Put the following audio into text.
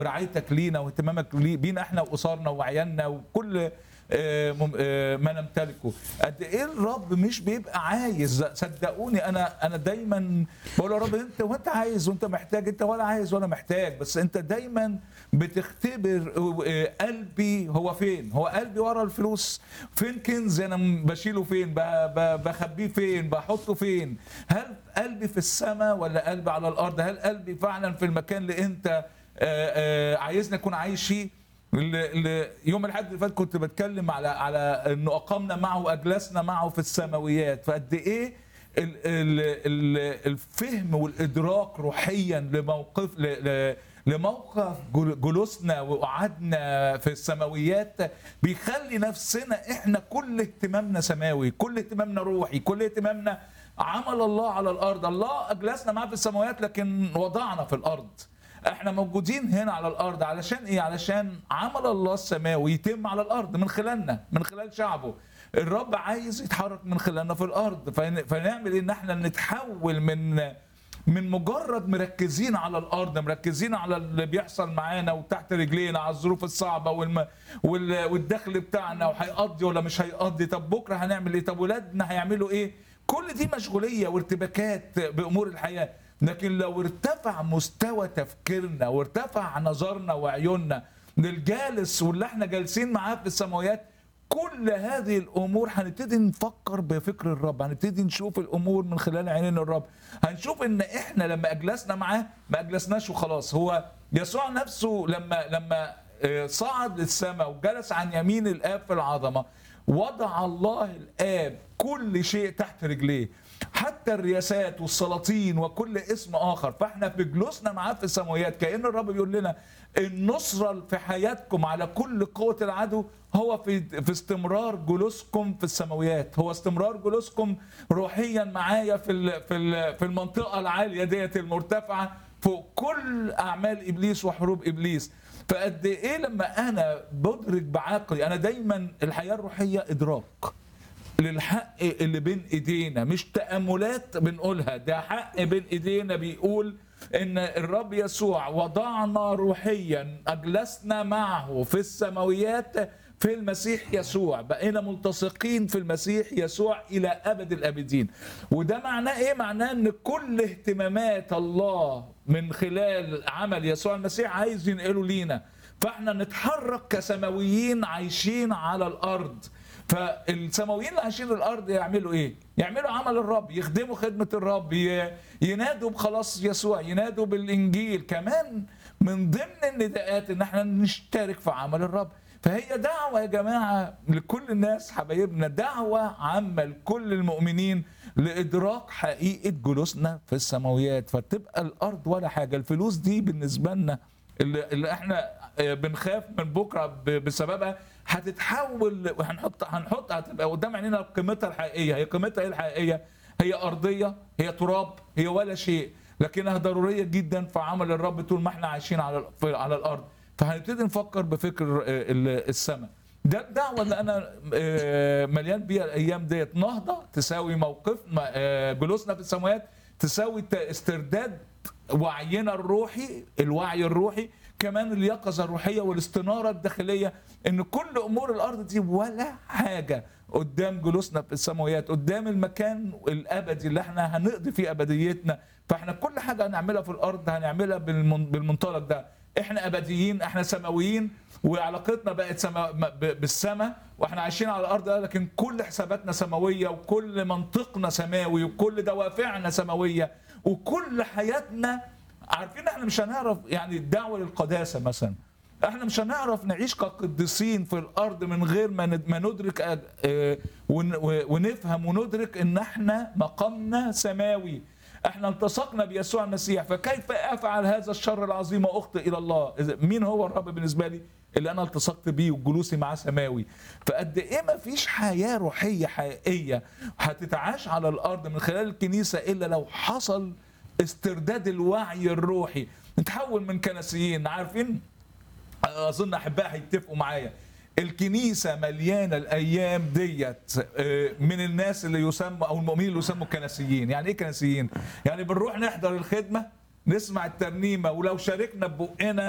رعايتك لينا واهتمامك لي- بينا احنا واسرنا وعيالنا وكل آه، مم- آه، ما نمتلكه قد ايه الرب مش بيبقى عايز صدقوني انا انا دايما بقول يا رب انت وانت عايز وانت محتاج انت ولا عايز ولا محتاج بس انت دايما بتختبر آه، قلبي هو فين هو قلبي ورا الفلوس فين كنز انا م- بشيله فين ب- ب- بخبيه فين بحطه فين هل قلبي في السماء ولا قلبي على الارض هل قلبي فعلا في المكان اللي انت آه، آه، عايزني اكون عايش فيه ال- ال- يوم الاحد اللي فات كنت بتكلم على على انه اقمنا معه واجلسنا معه في السماويات فقد ايه ال- ال- ال- الفهم والادراك روحيا لموقف ل- ل- لموقف جل- جلوسنا وقعدنا في السماويات بيخلي نفسنا احنا كل اهتمامنا سماوي كل اهتمامنا روحي كل اهتمامنا عمل الله على الارض الله اجلسنا معاه في السماوات لكن وضعنا في الارض احنا موجودين هنا على الارض علشان ايه علشان عمل الله السماوي يتم على الارض من خلالنا من خلال شعبه الرب عايز يتحرك من خلالنا في الارض فن- فنعمل ايه ان احنا نتحول من من مجرد مركزين على الارض مركزين على اللي بيحصل معانا وتحت رجلينا على الظروف الصعبه والم... وال... والدخل بتاعنا وهيقضي ولا مش هيقضي طب بكره هنعمل ايه طب ولادنا هيعملوا ايه كل دي مشغوليه وارتباكات بامور الحياه لكن لو ارتفع مستوى تفكيرنا وارتفع نظرنا وعيوننا للجالس واللي احنا جالسين معاه في السماويات كل هذه الامور هنبتدي نفكر بفكر الرب هنبتدي نشوف الامور من خلال عينين الرب هنشوف ان احنا لما اجلسنا معاه ما اجلسناش وخلاص هو يسوع نفسه لما لما آه، صعد للسماء وجلس عن يمين الاب في العظمه وضع الله الاب كل شيء تحت رجليه حتى الرياسات والسلاطين وكل اسم اخر فاحنا في جلوسنا معاه في السماويات كان الرب بيقول لنا النصره في حياتكم على كل قوه العدو هو في في استمرار جلوسكم في السماويات هو استمرار جلوسكم روحيا معايا في ال- في ال- في المنطقه العاليه ديت المرتفعه فوق كل اعمال ابليس وحروب ابليس فقد ايه لما انا بدرك بعقلي انا دايما الحياه الروحيه ادراك للحق اللي بين ايدينا مش تأملات بنقولها ده حق بين ايدينا بيقول ان الرب يسوع وضعنا روحيا اجلسنا معه في السماويات في المسيح يسوع بقينا ملتصقين في المسيح يسوع الى ابد الابدين وده معناه ايه معناه ان كل اهتمامات الله من خلال عمل يسوع المسيح عايز ينقله لينا فاحنا نتحرك كسماويين عايشين على الارض فالسماويين اللي عايشين الارض يعملوا ايه؟ يعملوا عمل الرب، يخدموا خدمه الرب، ي- ينادوا بخلاص يسوع، ينادوا بالانجيل، كمان من ضمن النداءات ان احنا نشترك في عمل الرب، فهي دعوه يا جماعه لكل الناس حبايبنا، دعوه عامه لكل المؤمنين لادراك حقيقه جلوسنا في السماويات، فتبقى الارض ولا حاجه، الفلوس دي بالنسبه لنا اللي, اللي احنا آه، بنخاف من بكره ب- بسببها هتتحول وهنحط هنحط هتبقى قدام عينينا قيمتها الحقيقيه هي قيمتها ايه الحقيقيه هي ارضيه هي تراب هي ولا شيء لكنها ضروريه جدا في عمل الرب طول ما احنا عايشين على في- على الارض فهنبتدي نفكر بفكر آه، ال- السماء ده الدعوه اللي انا آه، مليان بيها الايام ديت نهضه تساوي موقف ما- آه، جلوسنا في السماوات تساوي ت- استرداد وعينا الروحي الوعي الروحي كمان اليقظه الروحيه والاستناره الداخليه ان كل امور الارض دي ولا حاجه قدام جلوسنا في السماويات قدام المكان الابدي اللي احنا هنقضي فيه ابديتنا فاحنا كل حاجه هنعملها في الارض هنعملها بالمن- بالمنطلق ده احنا ابديين احنا سماويين وعلاقتنا بقت سما ب- بالسماء واحنا عايشين على الارض ده، لكن كل حساباتنا سماويه وكل منطقنا سماوي وكل دوافعنا سماويه وكل حياتنا عارفين احنا مش هنعرف يعني الدعوه للقداسه مثلا احنا مش هنعرف نعيش كقديسين في الارض من غير ما ند- ما ندرك اه، اه، ون- ونفهم وندرك ان احنا مقامنا سماوي احنا التصقنا بيسوع المسيح فكيف افعل هذا الشر العظيم واخطئ الى الله إذا- مين هو الرب بالنسبه لي اللي انا التصقت بيه وجلوسي معاه سماوي فقد ايه ما فيش حياه روحيه حقيقيه هتتعاش على الارض من خلال الكنيسه الا لو حصل استرداد الوعي الروحي نتحول من كنسيين عارفين اظن احباء هيتفقوا معايا الكنيسه مليانه الايام ديت آه، من الناس اللي يسموا او المؤمنين اللي يسموا كنسيين يعني ايه كنسيين يعني بنروح نحضر الخدمه نسمع الترنيمه ولو شاركنا ببقنا